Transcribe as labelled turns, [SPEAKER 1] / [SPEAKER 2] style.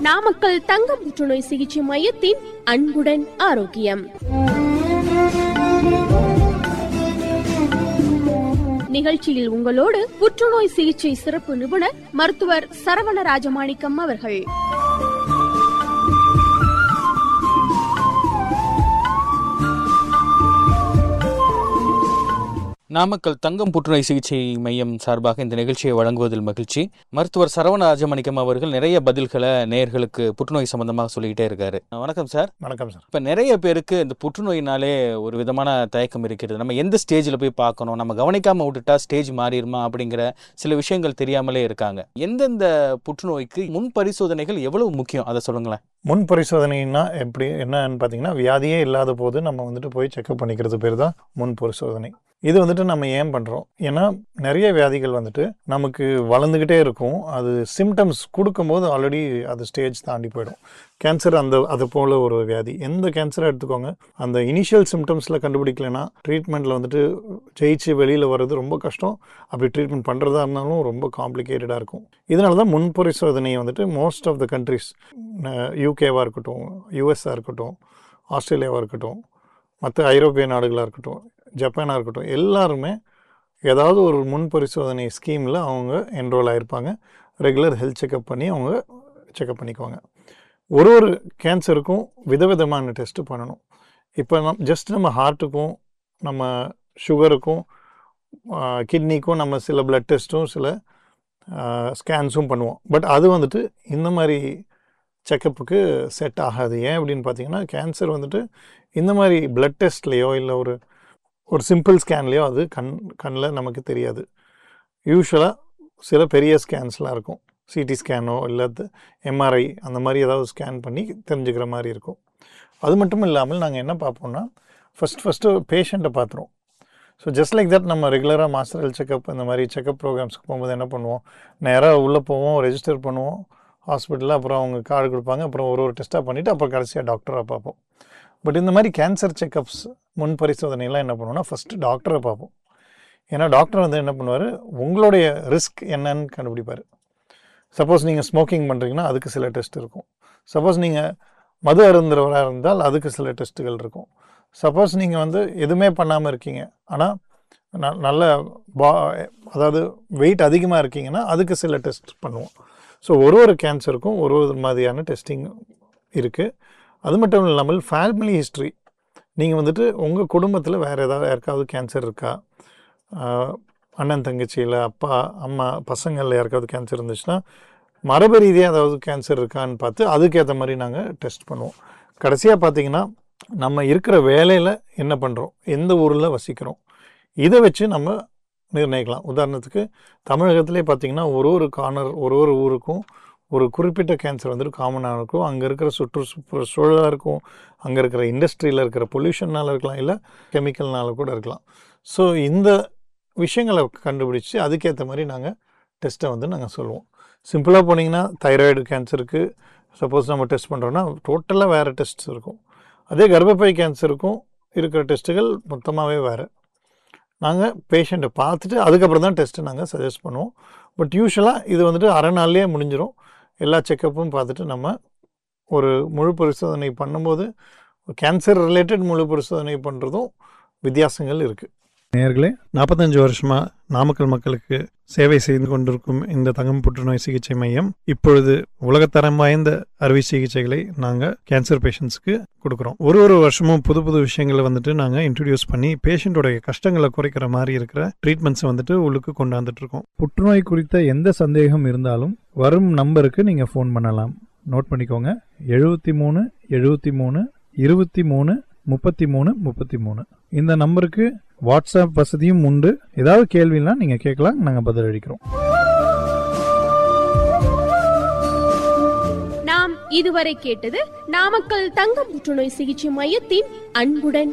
[SPEAKER 1] நாமக்கல் தங்க புற்றுநோய் சிகிச்சை மையத்தின் அன்புடன் ஆரோக்கியம் நிகழ்ச்சியில் உங்களோடு புற்றுநோய் சிகிச்சை சிறப்பு நிபுணர் மருத்துவர் சரவண ராஜமாணிக்கம் அவர்கள்
[SPEAKER 2] நாமக்கல் தங்கம் புற்றுநோய் சிகிச்சை மையம் சார்பாக இந்த நிகழ்ச்சியை வழங்குவதில் மகிழ்ச்சி மருத்துவர் சரவண ராஜமணிக்கம் அவர்கள் நிறைய பதில்களை நேயர்களுக்கு புற்றுநோய் சம்பந்தமாக சொல்லிக்கிட்டே இருக்காரு வணக்கம் சார்
[SPEAKER 3] வணக்கம் சார்
[SPEAKER 2] இப்போ நிறைய பேருக்கு இந்த புற்றுநோயினாலே ஒரு விதமான தயக்கம் இருக்கிறது நம்ம எந்த ஸ்டேஜில் போய் பார்க்கணும் நம்ம கவனிக்காம விட்டுட்டா ஸ்டேஜ் மாறிடுமா அப்படிங்கிற சில விஷயங்கள் தெரியாமலே இருக்காங்க எந்தெந்த புற்றுநோய்க்கு முன் பரிசோதனைகள் எவ்வளவு முக்கியம் அதை சொல்லுங்களேன்
[SPEAKER 3] முன் பரிசோதனைனா எப்படி என்னன்னு பார்த்தீங்கன்னா வியாதியே இல்லாத போது நம்ம வந்துட்டு போய் செக்அப் பண்ணிக்கிறது பேர் தான் முன் பரிசோதனை இது வந்துட்டு நம்ம ஏன் பண்ணுறோம் ஏன்னா நிறைய வியாதிகள் வந்துட்டு நமக்கு வளர்ந்துக்கிட்டே இருக்கும் அது சிம்டம்ஸ் கொடுக்கும்போது ஆல்ரெடி அது ஸ்டேஜ் தாண்டி போயிடும் கேன்சர் அந்த அது போல் ஒரு வியாதி எந்த கேன்சரை எடுத்துக்கோங்க அந்த இனிஷியல் சிம்டம்ஸில் கண்டுபிடிக்கலைன்னா ட்ரீட்மெண்ட்டில் வந்துட்டு ஜெயிச்சு வெளியில் வர்றது ரொம்ப கஷ்டம் அப்படி ட்ரீட்மெண்ட் பண்ணுறதா இருந்தாலும் ரொம்ப காம்ப்ளிகேட்டடாக இருக்கும் இதனால தான் முன் பரிசோதனையை வந்துட்டு மோஸ்ட் ஆஃப் த கண்ட்ரிஸ் யூகேவாக இருக்கட்டும் யூஎஸ்ஸாக இருக்கட்டும் ஆஸ்திரேலியாவாக இருக்கட்டும் மற்ற ஐரோப்பிய நாடுகளாக இருக்கட்டும் ஜப்பானாக இருக்கட்டும் எல்லாருமே ஏதாவது ஒரு முன் பரிசோதனை ஸ்கீமில் அவங்க என்ரோல் ஆகிருப்பாங்க ரெகுலர் ஹெல்த் செக்கப் பண்ணி அவங்க செக்கப் பண்ணிக்குவாங்க ஒரு ஒரு கேன்சருக்கும் விதவிதமான டெஸ்ட்டு பண்ணணும் இப்போ நம் ஜஸ்ட் நம்ம ஹார்ட்டுக்கும் நம்ம சுகருக்கும் கிட்னிக்கும் நம்ம சில பிளட் டெஸ்ட்டும் சில ஸ்கேன்ஸும் பண்ணுவோம் பட் அது வந்துட்டு இந்த மாதிரி செக்கப்புக்கு செட் ஆகாது ஏன் அப்படின்னு பார்த்தீங்கன்னா கேன்சர் வந்துட்டு இந்த மாதிரி பிளட் டெஸ்ட்லேயோ இல்லை ஒரு ஒரு சிம்பிள் ஸ்கேன்லேயோ அது கண் கண்ணில் நமக்கு தெரியாது யூஸ்வலாக சில பெரிய ஸ்கேன்ஸ்லாம் இருக்கும் சிடி ஸ்கேனோ இல்லை எம்ஆர்ஐ அந்த மாதிரி ஏதாவது ஸ்கேன் பண்ணி தெரிஞ்சுக்கிற மாதிரி இருக்கும் அது மட்டும் இல்லாமல் நாங்கள் என்ன பார்ப்போம்னா ஃபஸ்ட் ஃபஸ்ட்டு பேஷண்ட்டை பார்த்துருவோம் ஸோ ஜஸ்ட் லைக் தட் நம்ம ரெகுலராக மாஸ்டர் ஹெல்த் செக்கப் இந்த மாதிரி செக்கப் ப்ரோக்ராம்ஸ்க்கு போகும்போது என்ன பண்ணுவோம் நேராக உள்ளே போவோம் ரெஜிஸ்டர் பண்ணுவோம் ஹாஸ்பிட்டலில் அப்புறம் அவங்க கார்டு கொடுப்பாங்க அப்புறம் ஒரு ஒரு டெஸ்ட்டாக பண்ணிவிட்டு அப்புறம் கடைசியாக டாக்டராக பார்ப்போம் பட் இந்த மாதிரி கேன்சர் செக்கப்ஸ் முன் பரிசோதனைலாம் என்ன பண்ணுவோம்னா ஃபஸ்ட்டு டாக்டரை பார்ப்போம் ஏன்னா டாக்டர் வந்து என்ன பண்ணுவார் உங்களுடைய ரிஸ்க் என்னன்னு கண்டுபிடிப்பார் சப்போஸ் நீங்கள் ஸ்மோக்கிங் பண்ணுறீங்கன்னா அதுக்கு சில டெஸ்ட் இருக்கும் சப்போஸ் நீங்கள் மது அருந்துறவராக இருந்தால் அதுக்கு சில டெஸ்ட்டுகள் இருக்கும் சப்போஸ் நீங்கள் வந்து எதுவுமே பண்ணாமல் இருக்கீங்க ஆனால் ந- நல்ல பா அதாவது வெயிட் அதிகமாக இருக்கீங்கன்னா அதுக்கு சில டெஸ்ட் பண்ணுவோம் ஸோ ஒரு ஒரு கேன்சருக்கும் ஒரு ஒரு மாதிரியான டெஸ்டிங் இருக்குது அது மட்டும் இல்லாமல் ஃபேமிலி ஹிஸ்ட்ரி நீங்கள் வந்துட்டு உங்கள் குடும்பத்தில் வேறு ஏதாவது யாருக்காவது கேன்சர் இருக்கா ஆஹ் அண்ணன் தங்கச்சியில் அப்பா அம்மா பசங்களில் யாருக்காவது கேன்சர் இருந்துச்சுன்னா மரபு ரீதியாக ஏதாவது கேன்சர் இருக்கான்னு பார்த்து அதுக்கேற்ற மாதிரி நாங்கள் டெஸ்ட் பண்ணுவோம் கடைசியாக பார்த்தீங்கன்னா நம்ம இருக்கிற வேலையில் என்ன பண்ணுறோம் எந்த ஊரில் வசிக்கிறோம் இதை வச்சு நம்ம நிர்ணயிக்கலாம் உதாரணத்துக்கு தமிழகத்திலே பார்த்தீங்கன்னா ஒரு ஒரு கார்னர் ஒரு ஒரு ஊருக்கும் ஒரு குறிப்பிட்ட கேன்சர் வந்துட்டு காமனாக இருக்கும் அங்கே இருக்கிற சுற்றுச்சூழல் சூழலாக இருக்கும் அங்கே இருக்கிற இண்டஸ்ட்ரியில் இருக்கிற பொல்யூஷனால் இருக்கலாம் இல்லை கெமிக்கல்னால கூட இருக்கலாம் ஸோ இந்த விஷயங்களை கண்டுபிடிச்சி அதுக்கேற்ற மாதிரி நாங்கள் டெஸ்ட்டை வந்து நாங்கள் சொல்லுவோம் சிம்பிளாக போனீங்கன்னா தைராய்டு கேன்சருக்கு சப்போஸ் நம்ம டெஸ்ட் பண்ணுறோன்னா டோட்டலாக வேறு டெஸ்ட்ஸ் இருக்கும் அதே கர்ப்பப்பை கேன்சருக்கும் இருக்கிற டெஸ்ட்டுகள் மொத்தமாகவே வேறு நாங்கள் பேஷண்ட்டை பார்த்துட்டு அதுக்கப்புறம் தான் டெஸ்ட்டு நாங்கள் சஜஸ்ட் பண்ணுவோம் பட் யூஸ்வலாக இது வந்துட்டு அரை நாள்லேயே முடிஞ்சிடும் எல்லா செக்கப்பும் பார்த்துட்டு நம்ம ஒரு முழு பரிசோதனை பண்ணும்போது கேன்சர் ரிலேட்டட் முழு பரிசோதனை பண்ணுறதும் வித்தியாசங்கள் இருக்குது
[SPEAKER 4] நேர்களே நாற்பத்தஞ்சு வருஷமா நாமக்கல் மக்களுக்கு சேவை செய்து கொண்டிருக்கும் இந்த தங்கம் புற்றுநோய் சிகிச்சை மையம் இப்பொழுது உலகத்தரம் வாய்ந்த அறுவை சிகிச்சைகளை நாங்கள் கேன்சர் பேஷண்ட்ஸ்க்கு கொடுக்குறோம் ஒரு ஒரு வருஷமும் புது புது விஷயங்களை வந்துட்டு நாங்கள் இன்ட்ரடியூஸ் பண்ணி பேஷண்ட்டோடைய கஷ்டங்களை குறைக்கிற மாதிரி இருக்கிற ட்ரீட்மெண்ட்ஸை வந்துட்டு உள்ளுக்கு கொண்டாந்துட்டு இருக்கோம்
[SPEAKER 5] புற்றுநோய் குறித்த எந்த சந்தேகம் இருந்தாலும் வரும் நம்பருக்கு நீங்கள் ஃபோன் பண்ணலாம் நோட் பண்ணிக்கோங்க எழுபத்தி மூணு எழுபத்தி மூணு இருபத்தி மூணு முப்பத்தி மூணு முப்பத்தி மூணு இந்த நம்பருக்கு வாட்ஸ்அப் வசதியும் உண்டு ஏதாவது கேள்வினா நீங்கள் கேட்கலாம் நாங்கள் பதிலளிக்கிறோம்
[SPEAKER 1] நாம் இதுவரை கேட்டது நாமக்கல் தங்க புற்றுநோய் சிகிச்சை மையத்தின் அன்புடன்